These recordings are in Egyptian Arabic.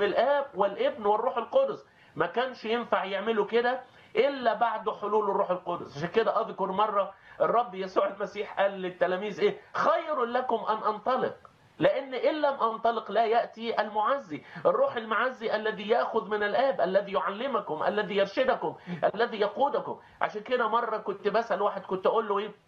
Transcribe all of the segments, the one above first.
باسم الاب والابن والروح القدس ما كانش ينفع يعملوا كده الا بعد حلول الروح القدس عشان كده اذكر مره الرب يسوع المسيح قال للتلاميذ ايه خير لكم ان انطلق لان ان لم انطلق لا ياتي المعزي الروح المعزي الذي ياخذ من الاب الذي يعلمكم الذي يرشدكم الذي يقودكم عشان كده مره كنت بسال واحد كنت اقول له ايه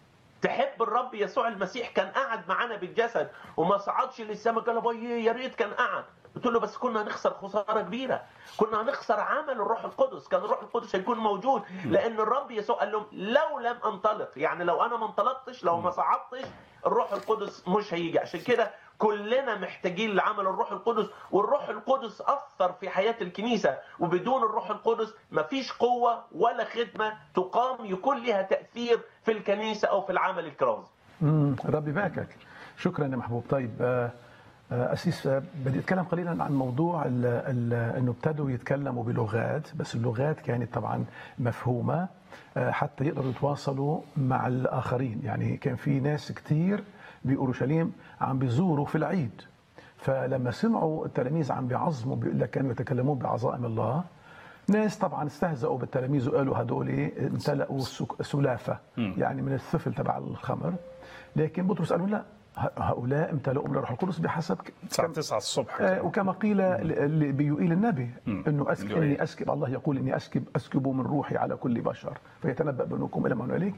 تحب الرب يسوع المسيح كان قعد معانا بالجسد وما صعدش للسماء قال له يا ريت كان قعد قلت له بس كنا هنخسر خساره كبيره كنا هنخسر عمل الروح القدس كان الروح القدس هيكون موجود لان الرب يسوع قال لهم لو لم انطلق يعني لو انا ما انطلقتش لو ما صعدتش الروح القدس مش هيجي عشان كده كلنا محتاجين لعمل الروح القدس والروح القدس اثر في حياه الكنيسه وبدون الروح القدس مفيش قوه ولا خدمه تقام يكون لها تاثير في الكنيسه او في العمل الكرازي امم ربي يباركك شكرا يا محبوب طيب آه، آه، أسيس آه، بدي أتكلم قليلا عن موضوع ال ال أنه ابتدوا يتكلموا بلغات بس اللغات كانت طبعا مفهومة آه، حتى يقدروا يتواصلوا مع الآخرين يعني كان في ناس كتير بأورشليم عم بيزوروا في العيد فلما سمعوا التلاميذ عم بيعظموا بيقول لك كانوا يتكلمون بعظائم الله ناس طبعا استهزأوا بالتلاميذ وقالوا هدول امتلأوا سك- سلافة يعني من الثفل تبع الخمر لكن بطرس قالوا لا ه- هؤلاء امتلأوا من الروح القدس بحسب ك- الساعة كم- 9 الصبح آه، وكما قيل ل- ل- بيوئيل النبي انه أسك يوئيل. اني اسكب الله يقول اني اسكب اسكب من روحي على كل بشر فيتنبأ بينكم الى ما هنالك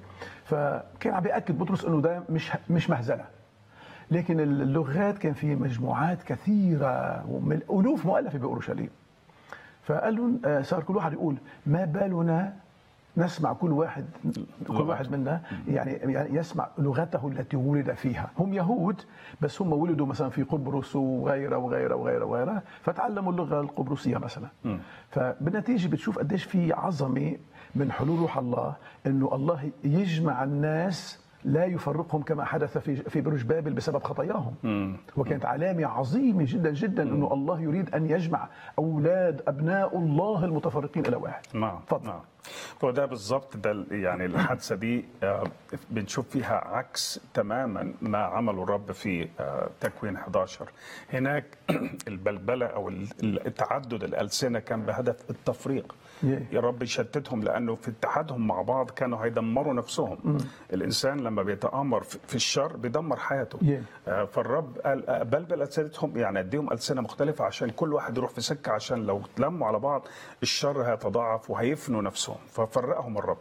فكان عم بياكد بطرس انه ده مش مش مهزله لكن اللغات كان في مجموعات كثيره ومن الوف مؤلفه باورشليم فقالوا آه، صار كل واحد يقول ما بالنا نسمع كل واحد كل واحد منا يعني يعني يسمع لغته التي ولد فيها هم يهود بس هم ولدوا مثلا في قبرص وغيره وغيره وغيره وغيره فتعلموا اللغه القبرصيه مثلا فبالنتيجه بتشوف قديش في عظمه من حلول روح الله انه الله يجمع الناس لا يفرقهم كما حدث في في برج بابل بسبب خطاياهم وكانت علامه عظيمه جدا جدا انه الله يريد ان يجمع اولاد ابناء الله المتفرقين الى واحد نعم تفضل. نعم وده بالضبط ده ال- يعني الحادثه دي آه، بنشوف فيها عكس تماما ما عمله الرب في آه، تكوين 11 هناك البلبله او ال- التعدد الالسنه كان بهدف التفريق يه. يا رب يشتتهم لانه في اتحادهم مع بعض كانوا هيدمروا نفسهم الانسان لما بيتامر في في الشر بيدمر حياته يه. آه، فالرب قال آه، بلبل السنتهم يعني اديهم السنه مختلفه عشان كل واحد يروح في سكه عشان لو تلموا على بعض الشر هيتضاعف وهيفنوا نفسهم ففرقهم الرب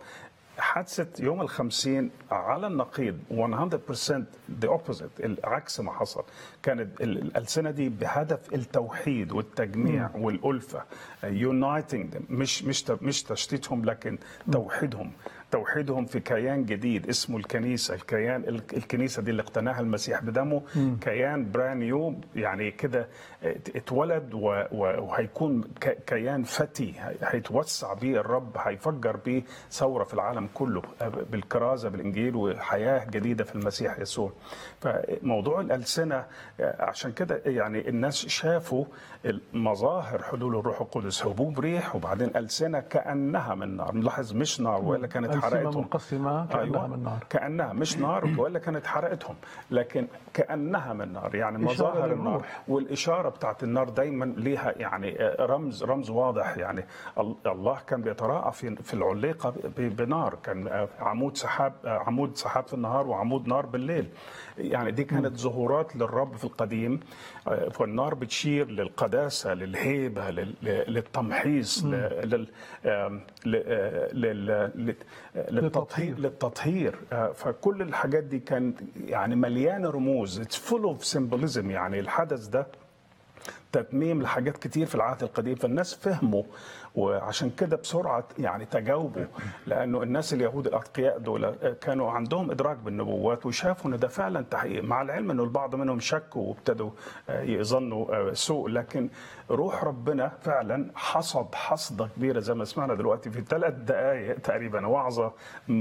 حادثة يوم الخمسين على النقيض 100% the opposite العكس ما حصل كانت ال- الألسنة دي بهدف التوحيد والتجميع والألفة uniting them مش مش ت- مش تشتيتهم لكن توحيدهم توحيدهم في كيان جديد اسمه الكنيسة الكيان ال- الكنيسة دي اللي اقتناها المسيح بدمه كيان بران نيو يعني كده ات- اتولد و- و- وهيكون ك- كيان فتي هي- هيتوسع بيه الرب هيفجر بيه ثورة في العالم كله بالكرازة بالإنجيل وحياة جديدة في المسيح يسوع فموضوع الألسنة عشان كده يعني الناس شافوا مظاهر حلول الروح القدس هبوب ريح وبعدين ألسنة كأنها من نار نلاحظ مش نار ولا كانت ألسنة حرقتهم منقسمة كأنها من نار. كأنها مش نار ولا كانت حرقتهم لكن كأنها من نار يعني إشارة مظاهر النار للروح. والإشارة بتاعت النار دايما ليها يعني رمز رمز واضح يعني ال- الله كان بيتراءى في في العليقة ب- بنار كان عمود سحاب عمود سحاب في النهار وعمود نار بالليل يعني دي كانت ظهورات للرب في القديم فالنار بتشير للقداسة للهيبة لل- للتمحيص ل- لل آم، ل- آه، لل- لل- للتطهير للتطهير آه، فكل الحاجات دي كان يعني مليانه رموز اتس فول اوف سيمبوليزم يعني الحدث ده تتميم لحاجات كتير في العهد القديم فالناس فهموا وعشان كده بسرعه يعني تجاوبوا لانه الناس اليهود الاتقياء دول كانوا عندهم ادراك بالنبوات وشافوا ان ده فعلا تحقيق مع العلم انه البعض منهم شكوا وابتدوا آه، يظنوا آه، سوء لكن روح ربنا فعلا حصد حصده كبيره زي ما سمعنا دلوقتي في ثلاث دقائق تقريبا وعظه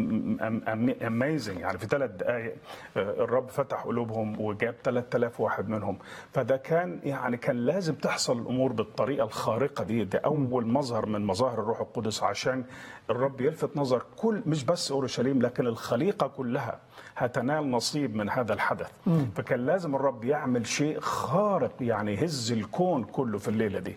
اميزنج يعني في ثلاث دقائق آه، الرب فتح قلوبهم وجاب 3000 واحد منهم فده كان يعني كان لازم لازم تحصل الامور بالطريقه الخارقه دي ده اول مظهر من مظاهر الروح القدس عشان الرب يلفت نظر كل مش بس اورشليم لكن الخليقه كلها هتنال نصيب من هذا الحدث فكان لازم الرب يعمل شيء خارق يعني يهز الكون كله في الليله دي